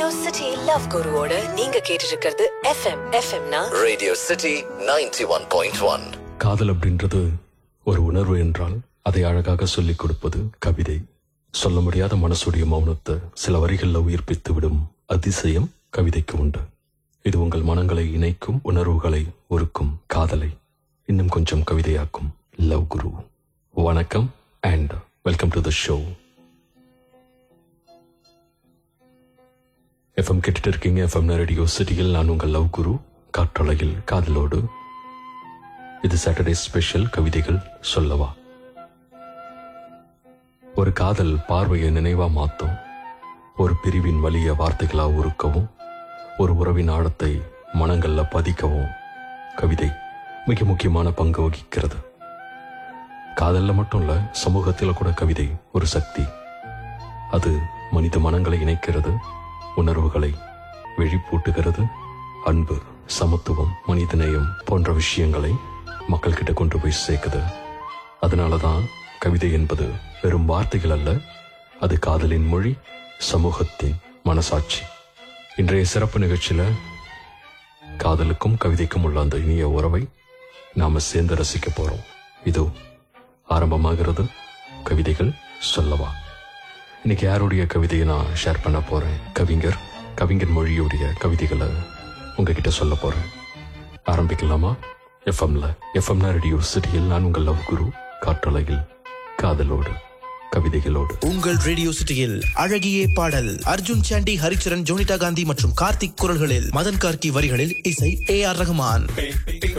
City love குருவோட நீங்க கேட்டு இருக்கிறது எஃப்எம் எஃப்எம்னா Radio City 91.1. காதல் அப்படின்றது ஒரு உணர்வு என்றால் அதை அழகாக சொல்லிக் கொடுப்பது கவிதை சொல்ல முடியாத மனசுடைய மௌனத்தை சில வரிகளில் உயிர்ப்பித்து விடும் அதிசயம் கவிதைக்கு உண்டு இது உங்கள் மனங்களை இணைக்கும் உணர்வுகளை ஒருக்கும் காதலை இன்னும் கொஞ்சம் கவிதையாக்கும் லவ் குரு வணக்கம் and welcome to the show FM கேட்டுட்டு இருக்கீங்க எஃப்எம் ரேடியோ சிட்டியில் நான் உங்கள் லவ் குரு காற்றலையில் காதலோடு இது சாட்டர்டே ஸ்பெஷல் கவிதைகள் சொல்லவா ஒரு காதல் பார்வையை நினைவா மாத்தும் ஒரு பிரிவின் வலிய வார்த்தைகளா உருக்கவும் ஒரு உறவின் ஆழத்தை மனங்கள்ல பதிக்கவும் கவிதை மிக முக்கியமான பங்கு வகிக்கிறது காதல்ல மட்டும் இல்ல சமூகத்தில கூட கவிதை ஒரு சக்தி அது மனித மனங்களை இணைக்கிறது உணர்வுகளை விழிப்பூட்டுகிறது அன்பு சமத்துவம் மனிதநேயம் போன்ற விஷயங்களை மக்கள்கிட்ட கொண்டு போய் சேர்க்குது அதனாலதான் கவிதை என்பது வெறும் வார்த்தைகள் அல்ல அது காதலின் மொழி சமூகத்தின் மனசாட்சி இன்றைய சிறப்பு நிகழ்ச்சியில காதலுக்கும் கவிதைக்கும் உள்ள அந்த இனிய உறவை நாம சேர்ந்து ரசிக்க போறோம் இதோ ஆரம்பமாகிறது கவிதைகள் சொல்லவா இன்னைக்கு யாருடைய கவிதையை நான் ஷேர் பண்ண போறேன் கவிஞர் கவிஞர் மொழியுடைய கவிதைகளை உங்ககிட்ட சொல்ல போறேன் ஆரம்பிக்கலாமா எஃப்எம்ல எஃப்எம்னா ரேடியோ சிட்டியில் நான் உங்கள் லவ் குரு காற்றலையில் காதலோடு கவிதைகளோடு உங்கள் ரேடியோ சிட்டியில் அழகியே பாடல் அர்ஜுன் சாண்டி ஹரிச்சரன் ஜோனிதா காந்தி மற்றும் கார்த்திக் குரல்களில் மதன் கார்கி வரிகளில் இசை ஏ ஆர் ரஹ்மான்